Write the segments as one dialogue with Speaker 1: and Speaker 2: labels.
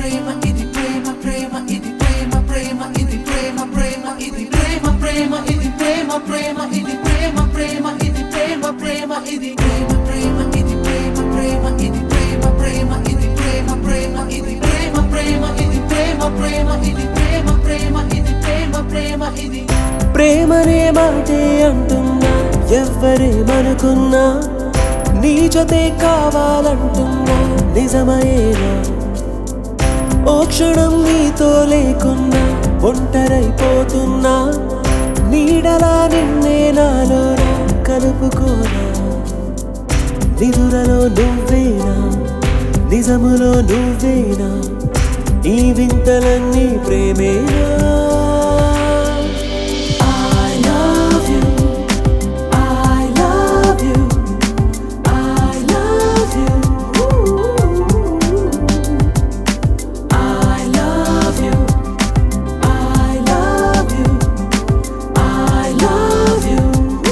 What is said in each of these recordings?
Speaker 1: ప్రేమ ఇది ప్రేమ ప్రేమ ఇది ప్రేమ ప్రేమ ఇది ప్రేమ ప్రేమ ఇది ప్రేమ ప్రేమ ఇది ప్రేమ ప్రేమ ఇది ప్రేమ ప్రేమ ఇది ప్రేమ ప్రేమ ఇది ప్రేమ ప్రేమ ఇది ప్రేమ ప్రేమ ఇది ప్రేమ ప్రేమ ఇది ప్రేమ ప్రేమ ఇది ప్రేమ ప్రేమ ఇది ప్రేమ ప్రేమ ఇది ప్రేమ ప్రేమ ఇది ప్రేమ ప్రేమ ఇది
Speaker 2: ప్రేమనే మాటే అంటున్నా ఎవ్వరేమనుకున్నా నీ జతే కావాలంటున్నా నిజమయేనా ఓ క్షణం నీతో లేకున్నా ఒంటరైపోతున్నా నీడలా నిన్నే నాలో కలుపుకోనా నిదురలో నువ్వేనా నిజములో నువ్వేనా ఈ వింతలన్నీ ప్రేమేనా I love you. I love you. I love you. I love you. I love you. I love you.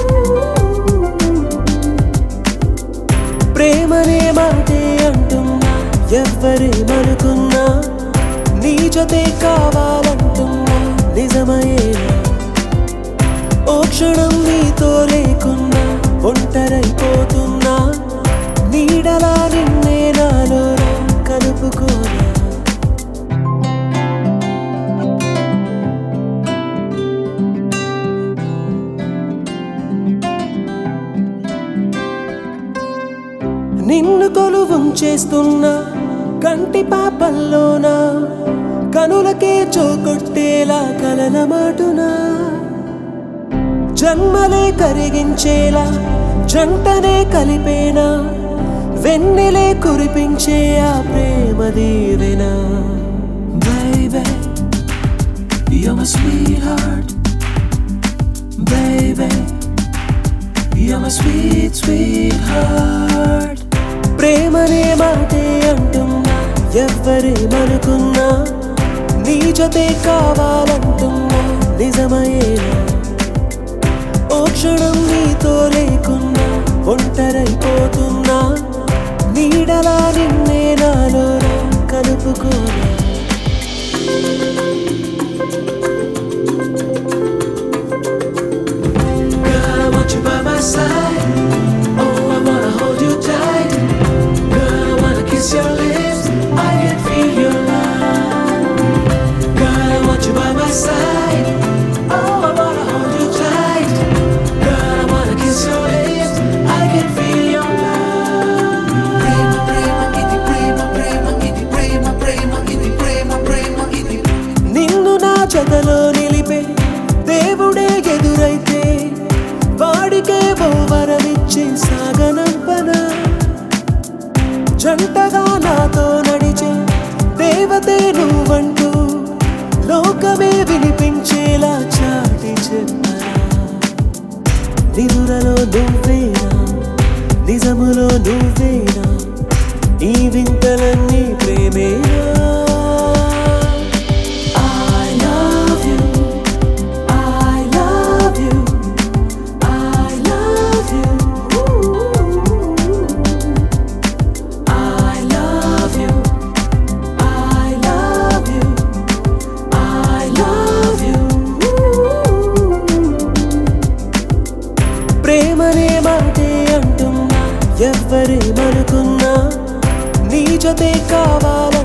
Speaker 2: ప్రేమనే మాటే అంటున్నా ఎవ్వరేమనుకున్నా నీ జతే కావాలంటున్నా నిజమయేనా ఓ క్షణం నీతో లేకున్నా ఒంటరైపోతున్నా నీడలా నిన్నే నాలో కలుపుకోనా నిన్ను కొలువుంచేస్తున్నా కంటి పాపల్లోనా కనులకే చోకొట్టేలా కలల మాటునా జన్మలే కరిగించేలా జంటనే కలిపేనా వెన్నెలే కురిపించే ఆ ప్రేమ దీవెనా
Speaker 1: Baby, you're my sweetheart. Baby, you're my sweet, sweetheart.
Speaker 2: ప్రేమనే మాటే అంటున్నా ఎవ్వరేమనుకున్నా నీ జతే కావాలంటున్నా నిజమయేనా ఓ క్షణం నీతో లేకున్నా ఒంటరైపోతున్నా నీడలా నిన్నే నాలో కలుపుకోనా
Speaker 1: Girl, I want you by my side. Oh, I wanna hold you tight. Girl, I wanna kiss your lips. I can feel your love. Girl, I want you by my side. Oh, I wanna hold you tight. Girl, I wanna kiss your lips. I can feel your love. Prema, prema, ఇది ప్రేమ ప్రేమ ఇది ప్రేమ ప్రేమ ఇది ప్రేమ ప్రేమ ఇది
Speaker 2: నిన్ను నా జతలో నిలిపే దేవుడే ఎదురైతే వాడికే ఓ వరమిచ్చి సాగనంపన జంటగా నాతో నడిచే దేవతే నువ్వంటూ లోకమే వినిపించేలా చాటి చెప్పనా నిదురలో నువ్వేనా నిజములో నువ్వేనా ఈ వింతలన్నీ ప్రేమేనా I love you. I love you. I love you. I love you. I love you. I love you. ప్రేమనే మాటే అంటున్నా ఎవ్వరేమనుకున్నా నీ జతే కావాల